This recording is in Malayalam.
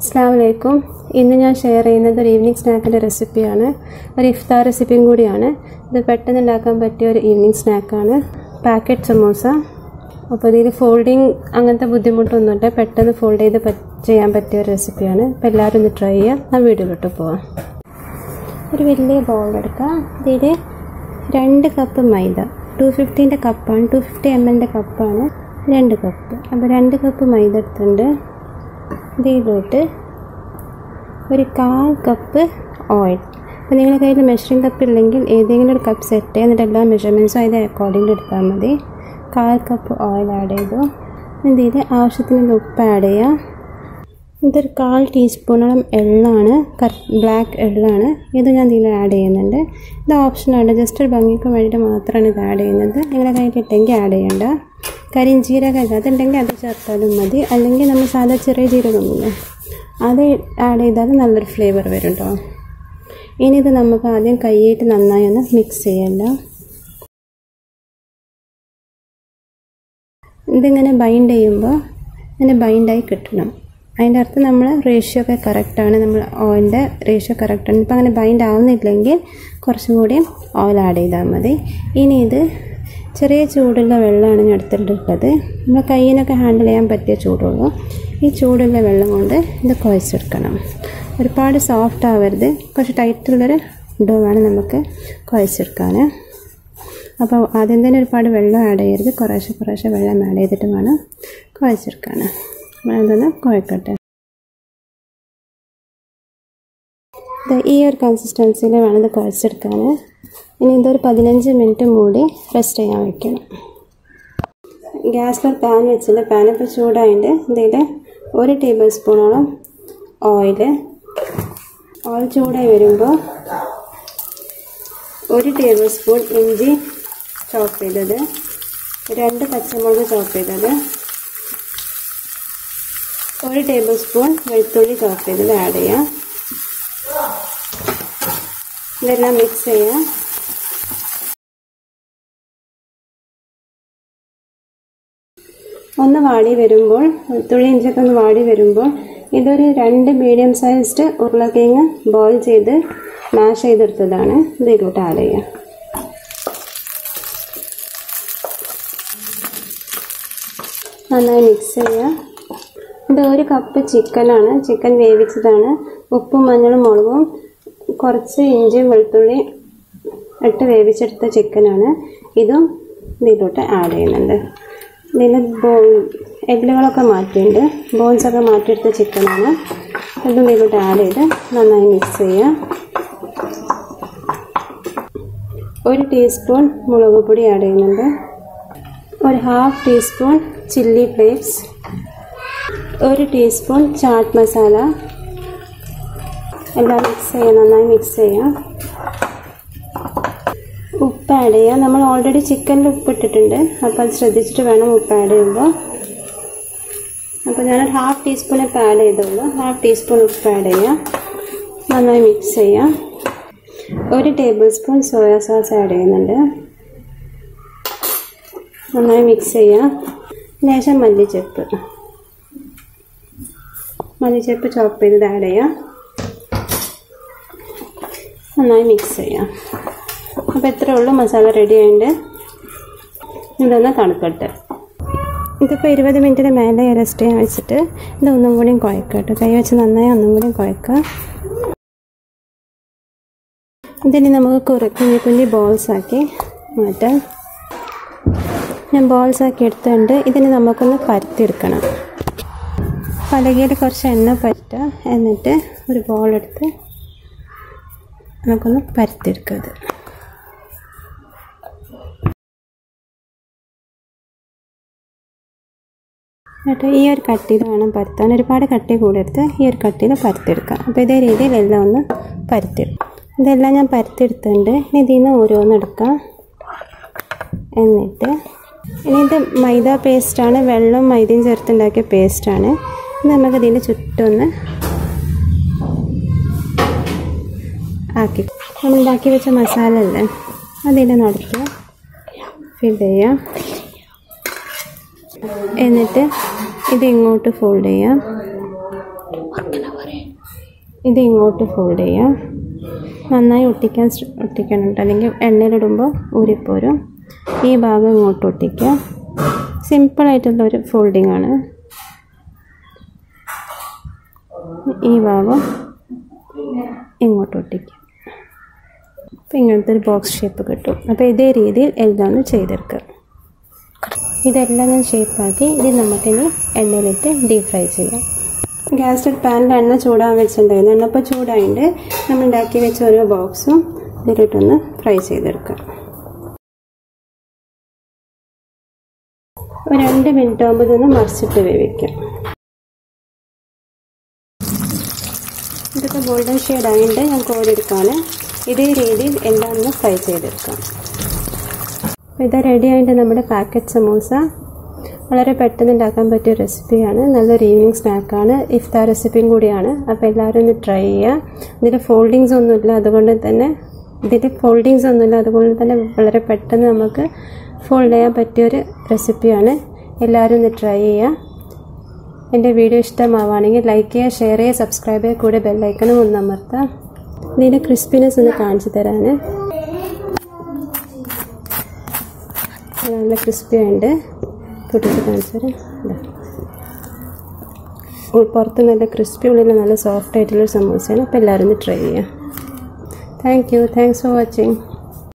അസ്സാമലൈക്കും ഇന്ന് ഞാൻ ഷെയർ ചെയ്യുന്നത് ഒരു ഈവനിങ് സ്നാക്കിൻ്റെ റെസിപ്പിയാണ് ഒരു ഇഫ്താർ റെസിപ്പിയും കൂടിയാണ് ഇത് പെട്ടെന്ന് ഉണ്ടാക്കാൻ പറ്റിയ ഒരു ഈവനിങ് സ്നാക്കാണ് പാക്കറ്റ് സമോസ അപ്പോൾ ഇതിൽ ഫോൾഡിങ് അങ്ങനത്തെ ബുദ്ധിമുട്ടൊന്നുമില്ല പെട്ടെന്ന് ഫോൾഡ് ചെയ്ത് പറ്റ് ചെയ്യാൻ പറ്റിയ ഒരു റെസിപ്പിയാണ് അപ്പോൾ എല്ലാവരും ഒന്ന് ട്രൈ ചെയ്യാം ആ വീഡിയോയിലോട്ട് പോവാം ഒരു വലിയ ബൗൾ എടുക്കാം ഇതിൽ രണ്ട് കപ്പ് മൈദ ടു ഫിഫ്റ്റീൻ്റെ കപ്പാണ് ടു ഫിഫ്റ്റി എം എല്ലിൻ്റെ കപ്പാണ് രണ്ട് കപ്പ് അപ്പോൾ രണ്ട് കപ്പ് മൈദ എടുത്തിട്ടുണ്ട് ഇതിലോട്ട് ഒരു കാൽ കപ്പ് ഓയിൽ അപ്പോൾ നിങ്ങളുടെ കയ്യിൽ മെഷറിംഗ് കപ്പ് ഇല്ലെങ്കിൽ ഏതെങ്കിലും ഒരു കപ്പ് സെറ്റ് ചെയ്യുക എന്നിട്ട് എല്ലാ മെഷർമെൻറ്റ്സും അതിൻ്റെ അക്കോർഡിംഗ് എടുത്താൽ മതി കാൽ കപ്പ് ഓയിൽ ആഡ് ചെയ്തു ഇതിൽ ആവശ്യത്തിന് ഉപ്പ് ആഡ് ചെയ്യാം ഇതൊരു കാൽ ടീസ്പൂണോളം എള്ളാണ് കർ ബ്ലാക്ക് എള്ളാണ് ഇത് ഞാൻ ഇതിൽ ആഡ് ചെയ്യുന്നുണ്ട് ഇത് ഓപ്ഷനാണ് ജസ്റ്റ് ഒരു ഭംഗിക്ക് വേണ്ടിയിട്ട് മാത്രമാണ് ഇത് ആഡ് ചെയ്യുന്നത് നിങ്ങളുടെ കയ്യിൽ ഇട്ടെങ്കിൽ ആഡ് ചെയ്യണ്ട കരിഞ്ചീരകം ഇല്ല അതുണ്ടെങ്കിൽ അത് ചേർത്താലും മതി അല്ലെങ്കിൽ നമ്മൾ സാധാ ചെറിയ ജീരകമില്ലേ അത് ആഡ് ചെയ്താൽ നല്ലൊരു ഫ്ലേവർ വരും കേട്ടോ ഇനി ഇത് നമുക്ക് ആദ്യം കൈയിട്ട് നന്നായി ഒന്ന് മിക്സ് ചെയ്യണ്ട ഇതിങ്ങനെ ബൈൻഡ് ചെയ്യുമ്പോൾ ഇങ്ങനെ ബൈൻഡായി കിട്ടണം അതിൻ്റെ അർത്ഥം നമ്മൾ റേഷ്യോ ഒക്കെ കറക്റ്റാണ് നമ്മൾ ഓയിലിൻ്റെ റേഷ്യോ കറക്റ്റാണ് ഇപ്പം അങ്ങനെ ബൈൻഡ് ആവുന്നില്ലെങ്കിൽ കുറച്ചും കൂടി ഓയിൽ ആഡ് ചെയ്താൽ മതി ഇനി ഇത് ചെറിയ ചൂടുള്ള വെള്ളമാണ് ഞാൻ എടുത്തിട്ടുള്ളത് നമ്മൾ കയ്യിനൊക്കെ ഹാൻഡിൽ ചെയ്യാൻ പറ്റിയ ചൂടുള്ളൂ ഈ ചൂടുള്ള വെള്ളം കൊണ്ട് ഇത് കുഴച്ചെടുക്കണം ഒരുപാട് സോഫ്റ്റ് ആവരുത് കുറച്ച് ടൈറ്റുള്ളൊരു ഡോ വേണം നമുക്ക് കുഴച്ചെടുക്കാൻ അപ്പോൾ ആദ്യം തന്നെ ഒരുപാട് വെള്ളം ആഡ് ചെയ്യരുത് കുറേശ്ശെ കുറേശ്ശെ വെള്ളം ആഡ് ചെയ്തിട്ട് വേണം കുഴച്ചെടുക്കാൻ അതൊന്ന് കുഴക്കട്ടെ ഈ ഒരു കൺസിസ്റ്റൻസിയിൽ വേണം ഇത് കുഴച്ചെടുക്കാൻ ഇനി ഇതൊരു പതിനഞ്ച് മിനിറ്റ് മൂടി റെസ്റ്റ് ചെയ്യാൻ വെക്കണം ഗ്യാസിലൊരു പാൻ വെച്ചിട്ട് പാൻ ഇപ്പോൾ ചൂടായിട്ട് ഇതിൽ ഒരു ടേബിൾ സ്പൂണോളം ഓയിൽ ഓയിൽ ചൂടായി വരുമ്പോൾ ഒരു ടേബിൾ സ്പൂൺ ഇഞ്ചി ചോപ്പ് ചെയ്തത് രണ്ട് പച്ചമുളക് ചോപ്പ് ചെയ്തത് ഒരു ടേബിൾ സ്പൂൺ വെളുത്തുള്ളി ചോപ്പ് ചെയ്തത് ആഡ് ചെയ്യാം ഇതെല്ലാം മിക്സ് ചെയ്യാം ഒന്ന് വാടി വരുമ്പോൾ വെളുത്തുള്ളി ഇഞ്ചിയൊക്കെ ഒന്ന് വാടി വരുമ്പോൾ ഇതൊരു രണ്ട് മീഡിയം സൈസ്ഡ് ഉരുളക്കിഴങ്ങ് ബോയിൽ ചെയ്ത് മാഷ് ചെയ്തെടുത്തതാണ് ഇതിലോട്ട് ആഡ് ചെയ്യാം നന്നായി മിക്സ് ചെയ്യുക ഇത് ഒരു കപ്പ് ചിക്കനാണ് ചിക്കൻ വേവിച്ചതാണ് ഉപ്പും മഞ്ഞളും മുളകും കുറച്ച് ഇഞ്ചിയും വെളുത്തുള്ളി ഇട്ട് വേവിച്ചെടുത്ത ചിക്കനാണ് ഇതും ഇതിലോട്ട് ആഡ് ചെയ്യുന്നുണ്ട് ഇതിൽ ബോ എല്ലുകളൊക്കെ മാറ്റിയിട്ടുണ്ട് ബോൺസൊക്കെ മാറ്റിയെടുത്ത ചിക്കനാണ് ഇതും ഇതിലോട്ട് ആഡ് ചെയ്ത് നന്നായി മിക്സ് ചെയ്യുക ഒരു ടീസ്പൂൺ മുളക് പൊടി ആഡ് ചെയ്യുന്നുണ്ട് ഒരു ഹാഫ് ടീസ്പൂൺ ചില്ലി ഫ്ലേക്സ് ഒരു ടീസ്പൂൺ ചാട്ട് മസാല എല്ലാം മിക്സ് ചെയ്യാം നന്നായി മിക്സ് ചെയ്യാം ഉപ്പ് ആഡ് ചെയ്യാം നമ്മൾ ഓൾറെഡി ചിക്കനിൽ ഉപ്പ് ഇട്ടിട്ടുണ്ട് അപ്പോൾ അത് ശ്രദ്ധിച്ചിട്ട് വേണം ഉപ്പ് ആഡ് ചെയ്യുമ്പോൾ അപ്പോൾ ഞാനൊരു ഹാഫ് ടീസ്പൂൺ ഇപ്പം ആഡ് ചെയ്തുള്ളൂ ഹാഫ് ടീസ്പൂൺ ഉപ്പ് ആഡ് ചെയ്യാം നന്നായി മിക്സ് ചെയ്യാം ഒരു tablespoon soya sauce add ചെയ്യുന്നുണ്ട് നന്നായി മിക്സ് ചെയ്യാം ലേശം മല്ലിച്ചെപ്പ് മല്ലിച്ചെപ്പ് ചോപ്പ് ചെയ്തത് ആഡ് ചെയ്യാം നന്നായി മിക്സ് ചെയ്യാം അപ്പോൾ ഇത്രേ ഉള്ളൂ മസാല റെഡി ആയിട്ട് ഇതൊന്ന് തണുക്കട്ടെ ഇതിപ്പോൾ ഇരുപത് മിനിറ്റിന് മേലെ റെസ്റ്റ് ചെയ്യാൻ വെച്ചിട്ട് ഇത് ഒന്നും കൂടിയും കുഴക്കട്ടെ കൈ വെച്ച് നന്നായി ഒന്നും കൂടിയും കുഴക്കുക ഇതിനി നമുക്ക് കുറ കുഞ്ഞി കുഞ്ഞി ബോൾസ് ആക്കി മാറ്റാം ഞാൻ ബോൾസ് ആക്കി എടുത്തിട്ടുണ്ട് ഇതിന് നമുക്കൊന്ന് പരത്തിയെടുക്കണം പലകയിൽ കുറച്ച് എണ്ണ പറ്റുക എന്നിട്ട് ഒരു ബോൾ എടുത്ത് നമുക്കൊന്ന് പരത്തിയെടുക്കുക അത് എന്നിട്ട് ഈ ഒരു കട്ടിയിൽ വേണം പരത്താൻ ഒരുപാട് കട്ടി കൂടെടുത്ത് ഈ ഒരു കട്ടിയിൽ പരത്തിയെടുക്കാം അപ്പോൾ ഇതേ രീതിയിൽ എല്ലാം ഒന്ന് പരത്തിയെടുക്കും ഇതെല്ലാം ഞാൻ പരത്തിയെടുത്തിട്ടുണ്ട് ഇനി ഇതിൽ നിന്ന് ഓരോന്ന് എടുക്കാം എന്നിട്ട് ഇനി ഇത് മൈദ പേസ്റ്റാണ് വെള്ളം മൈദയും ചേർത്തുണ്ടാക്കിയ പേസ്റ്റാണ് ഇത് നമുക്ക് ഇതിൻ്റെ ചുറ്റൊന്ന് ആക്കി നമ്മൾ ഉണ്ടാക്കി വെച്ച മസാല അല്ലേ അതിൻ്റെ നടക്കുക ഫിൽ ചെയ്യാം എന്നിട്ട് ഇത് ഇങ്ങോട്ട് ഫോൾഡ് ചെയ്യാം ഇത് ഇങ്ങോട്ട് ഫോൾഡ് ചെയ്യാം നന്നായി ഒട്ടിക്കാൻ ശ്ര- ഒട്ടിക്കണം കേട്ടോ അല്ലെങ്കിൽ എണ്ണയിലിടുമ്പോൾ ഊരിപ്പോരും ഈ ഭാഗം ഇങ്ങോട്ട് ഒട്ടിക്കാം സിമ്പിളായിട്ടുള്ള ഒരു ഫോൾഡിംഗ് ആണ് ഈ ഭാഗം ഇങ്ങോട്ട് ഒട്ടിക്കാം അപ്പോൾ ഇങ്ങനത്തെ ഒരു ബോക്സ് ഷേപ്പ് കിട്ടും അപ്പോൾ ഇതേ രീതിയിൽ എല്ലാം ഒന്ന് ചെയ്തെടുക്കുക ഇതെല്ലാം ഞാൻ ഷേപ്പാക്കി ഇത് നമുക്കിനി എണ്ണയിലിട്ട് ഡീപ് ഫ്രൈ ചെയ്യാം ഗ്യാസ് പാനിൽ എണ്ണ ചൂടാൻ വെച്ചിട്ടുണ്ടായിരുന്നു എണ്ണ ഇപ്പോൾ ചൂടായിട്ട് നമ്മൾ ഉണ്ടാക്കി വെച്ച ഓരോ ബോക്സും ഇതിലിട്ടൊന്ന് ഫ്രൈ ചെയ്തെടുക്കാം ഒരു രണ്ട് മിനിറ്റ് ആകുമ്പോൾ ഇതൊന്ന് മറിച്ചിട്ട് വേവിക്കാം ഇതൊക്കെ ഗോൾഡൻ ഷെയ്ഡ് ആയിട്ട് ഞാൻ കോരെടുക്കാണ് ഇതേ രീതിയിൽ എല്ലാം ഒന്ന് ഫ്രൈ ചെയ്തെടുക്കാം അപ്പോൾ ഇത് റെഡി ആയിട്ട് നമ്മുടെ പാക്കറ്റ് സമൂസ വളരെ പെട്ടെന്ന് ഉണ്ടാക്കാൻ പറ്റിയ റെസിപ്പിയാണ് നല്ലൊരു ഈവനിങ് സ്നാക്കാണ് ഇഫ്താർ റെസിപ്പിയും കൂടിയാണ് അപ്പോൾ എല്ലാവരും ഒന്ന് ട്രൈ ചെയ്യുക ഇതിൽ ഫോൾഡിങ്സ് ഒന്നുമില്ല അതുകൊണ്ട് തന്നെ ഇതിൽ ഫോൾഡിങ്സ് ഒന്നുമില്ല അതുകൊണ്ട് തന്നെ വളരെ പെട്ടെന്ന് നമുക്ക് ഫോൾഡ് ചെയ്യാൻ പറ്റിയൊരു റെസിപ്പിയാണ് എല്ലാവരും ഒന്ന് ട്രൈ ചെയ്യുക എൻ്റെ വീഡിയോ ഇഷ്ടമാവുകയാണെങ്കിൽ ലൈക്ക് ചെയ്യുക ഷെയർ ചെയ്യുക സബ്സ്ക്രൈബ് ചെയ്യുക കൂടെ ബെല്ലൈക്കണും ഒന്ന് അമർത്താം ഇതിൻ്റെ ക്രിസ്പിനെസ് ഒന്ന് കാണിച്ചു തരാൻ നല്ല ക്രിസ്പി ഉണ്ട് പൊട്ടിച്ച് കാണിച്ചു തരാം ഇതാ. ഉൾ- പുറത്ത് നല്ല ക്രിസ്പി ഉള്ളിൽ നല്ല സോഫ്റ്റ് ആയിട്ടുള്ള സമൂസയാണ് അപ്പോൾ എല്ലാവരും ഒന്ന് ട്രൈ ചെയ്യാം thank you thanks for watching